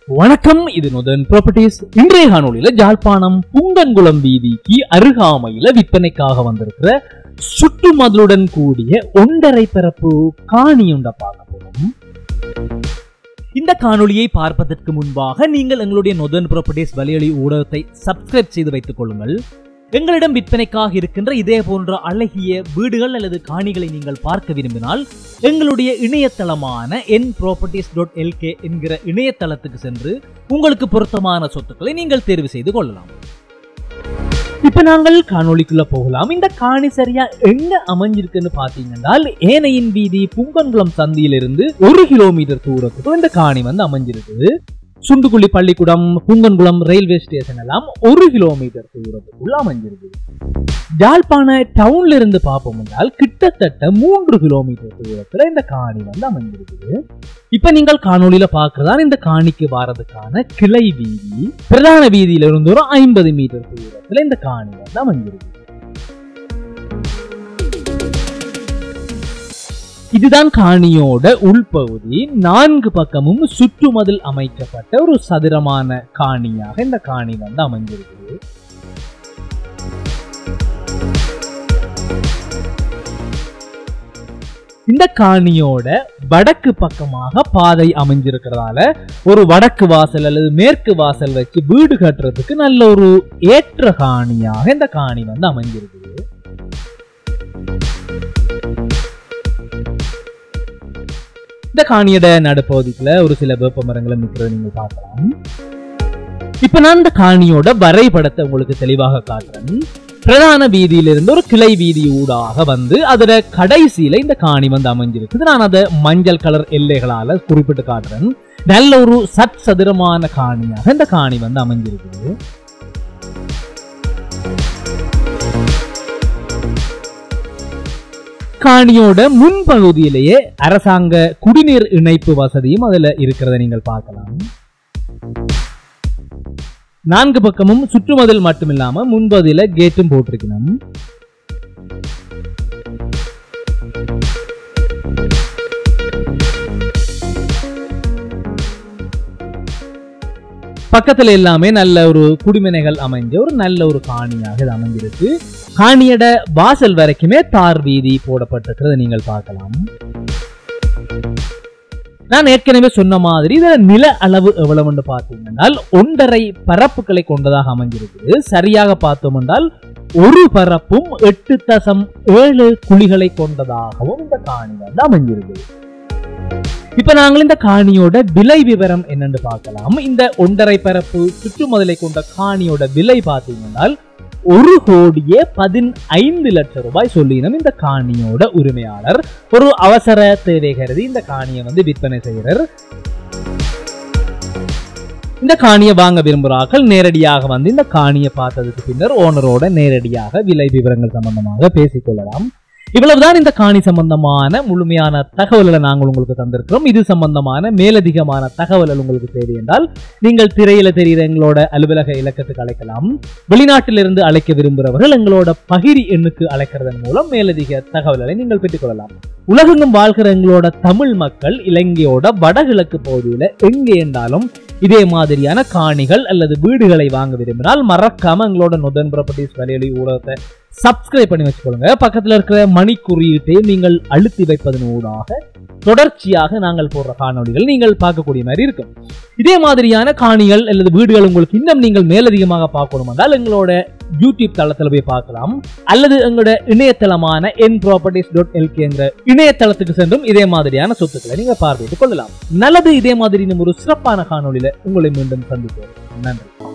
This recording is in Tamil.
வணக்கம் இது நுதன் ப்ராப்பர்ட்டிஸ் இன்றைய காணொளியில ஜாழ்ப்பாணம் புங்கன்குளம் வீதிக்கு அருகாமையில விற்பனைக்காக வந்திருக்கிற சுற்றுமதிலுடன் கூடிய ஒன்றரை பரப்பு காணியுண்ட பார்க்க போறோம் இந்த காணொளியை பார்ப்பதற்கு முன்பாக நீங்கள் எங்களுடைய நொதன் ப்ராப்பர்ட்டிஸ் வலையொலி ஊடகத்தை சப்ஸ்கிரைப் செய்து வைத்துக் கொள்ளுங்கள் எங்களிடம் விற்பனைக்காக இருக்கின்ற இதே போன்ற அழகிய வீடுகள் அல்லது காணிகளை நீங்கள் பார்க்க விரும்பினால் எங்களுடைய இணையதளமான என் ப்ராப்பர்ட்டிஸ் டாட் எல்கே என்கிற இணையதளத்துக்கு சென்று உங்களுக்கு பொருத்தமான சொத்துக்களை நீங்கள் தேர்வு செய்து கொள்ளலாம் இப்ப நாங்கள் காணொளிக்குள்ள போகலாம் இந்த காணி சரியா எங்க அமைஞ்சிருக்குன்னு பாத்தீங்கன்னா ஏனையின் வீதி புங்கன்குளம் சந்தியிலிருந்து ஒரு கிலோமீட்டர் தூரத்துக்கு இந்த காணி வந்து அமைஞ்சிருக்கு சுண்டுக்குழி பள்ளிக்கூடம் புங்கன்குளம் ரயில்வே ஸ்டேஷன் எல்லாம் ஒரு கிலோமீட்டர் தூரத்துக்குள்ள அமைஞ்சிருக்கு ஜாழ்ப்பாண டவுன்ல இருந்து பார்ப்போம் என்றால் கிட்டத்தட்ட மூன்று கிலோமீட்டர் தூரத்துல இந்த காணி வந்து அமைஞ்சிருக்குது இப்ப நீங்கள் காணொளியில பார்க்கறதா இந்த காணிக்கு வாரதுக்கான கிளை வீதி பிரதான வீதியில இருந்து ஒரு ஐம்பது மீட்டர் தூரத்துல இந்த காணி வந்து அமைஞ்சிருக்கு இதுதான் காணியோட உள்பகுதி நான்கு பக்கமும் சுற்றுமதில் அமைக்கப்பட்ட ஒரு சதுரமான காணியாக இந்த காணி வந்து அமைஞ்சிருக்குது இந்த காணியோட வடக்கு பக்கமாக பாதை அமைஞ்சிருக்கிறதால ஒரு வடக்கு வாசல் அல்லது மேற்கு வாசல் வச்சு வீடு கட்டுறதுக்கு நல்ல ஒரு ஏற்ற காணியாக இந்த காணி வந்து அமைஞ்சிருக்குது இந்த காணியோட நடுப்பகுதிக்குள்ள ஒரு சில வேப்ப மரங்களை நிற்கிறத நீங்க பார்க்கலாம் இப்ப நான் இந்த காணியோட வரைபடத்தை உங்களுக்கு தெளிவாக காட்டுறேன் பிரதான வீதியிலிருந்து ஒரு கிளை வீதி ஊடாக வந்து அதோட கடைசியில இந்த காணி வந்து அமைஞ்சிருக்குது நான் அதை மஞ்சள் கலர் எல்லைகளால குறிப்பிட்டு காட்டுறேன் நல்ல ஒரு சட் சதுரமான காணியாக இந்த காணி வந்து அமைஞ்சிருக்குது காணியோட முன்பகுதியிலேயே அரசாங்க குடிநீர் இணைப்பு வசதியும் அதுல இருக்கிறத நீங்கள் பார்க்கலாம் நான்கு பக்கமும் சுற்றுமதில் மட்டுமில்லாம முன்பகுதியில கேட்டும் போட்டிருக்கணும் பக்கத்துல எல்லாமே நல்ல ஒரு குடிமனைகள் அமைஞ்ச ஒரு நல்ல ஒரு காணியாக இது அமைஞ்சிருக்கு காணியட வாசல் வரைக்குமே தார் வீதி போடப்பட்டிருக்கிறத நீங்கள் பார்க்கலாம் நான் ஏற்கனவே சொன்ன மாதிரி இதுல நில அளவு எவ்வளவுன்னு பார்த்தீங்கன்னா ஒன்றரை பரப்புகளை கொண்டதாக அமைஞ்சிருக்குது சரியாக பார்த்தோம் என்றால் ஒரு பரப்பும் எட்டு தசம் ஏழு குழிகளை கொண்டதாகவும் இந்த காணி வந்து அமைஞ்சிருக்குது இப்ப நாங்கள் இந்த காணியோட விலை விவரம் என்னன்னு பார்க்கலாம் இந்த ஒன்றரை பரப்பு சுற்றுமதிலை கொண்ட காணியோட விலை பார்த்தீங்கன்னா ஒரு கோடியே பதினைந்து லட்சம் ரூபாய் சொல்லினோம் இந்த காணியோட உரிமையாளர் ஒரு அவசர தேவை கருதி இந்த காணியை வந்து விற்பனை செய்கிறார் இந்த காணியை வாங்க விரும்புகிறார்கள் நேரடியாக வந்து இந்த காணியை பார்த்ததுக்கு பின்னர் ஓனரோட நேரடியாக விலை விவரங்கள் சம்பந்தமாக பேசிக்கொள்ளலாம் இவ்வளவுதான் இந்த காணி சம்பந்தமான முழுமையான தகவல்களை நாங்கள் உங்களுக்கு தந்திருக்கிறோம் இது சம்பந்தமான மேலதிகமான தகவல்கள் உங்களுக்கு தேவை என்றால் நீங்கள் திரையில தெரிகிற எங்களோட அலுவலக இலக்கத்துக்கு அழைக்கலாம் வெளிநாட்டிலிருந்து அழைக்க விரும்புகிறவர்கள் எங்களோட பகிரி எண்ணுக்கு அழைக்கிறதன் மூலம் மேலதிக தகவல்களை நீங்கள் பெற்றுக்கொள்ளலாம் உலகெங்கும் வாழ்கிற எங்களோட தமிழ் மக்கள் இலங்கையோட வடகிழக்கு பகுதியில எங்கே என்றாலும் இதே மாதிரியான காணிகள் அல்லது வீடுகளை வாங்க விரும்பினால் மறக்காம எங்களோட நொதன் ப்ராப்பர்ட்டிஸ் வலையொலி ஊடகத்தை சப்ஸ்கிரைப் பண்ணி வச்சுக்கொள்ளுங்க பக்கத்துல இருக்கிற மணி குறியீட்டை நீங்கள் அழுத்தி வைப்பதன் ஊடாக தொடர்ச்சியாக நாங்கள் போடுற காணொளிகள் நீங்கள் பார்க்கக்கூடிய மாதிரி இருக்கும் இதே மாதிரியான காணிகள் அல்லது வீடுகள் உங்களுக்கு இன்னும் நீங்கள் மேலதிகமாக பார்க்கணும் என்றால் எங்களோட யூடியூப் தளத்தில் போய் பார்க்கலாம் அல்லது எங்களோட இணையதளமான என் ப்ராப்பர்ட்டிஸ் டாட் எல்கேங்கிற இணையதளத்துக்கு சென்றும் இதே மாதிரியான சொத்துக்களை நீங்க பார்வையிட்டுக் கொள்ளலாம் நல்லது இதே மாதிரி இன்னும் ஒரு சிறப்பான காணொளியில உங்களை மீண்டும் சந்திப்போம் நன்றி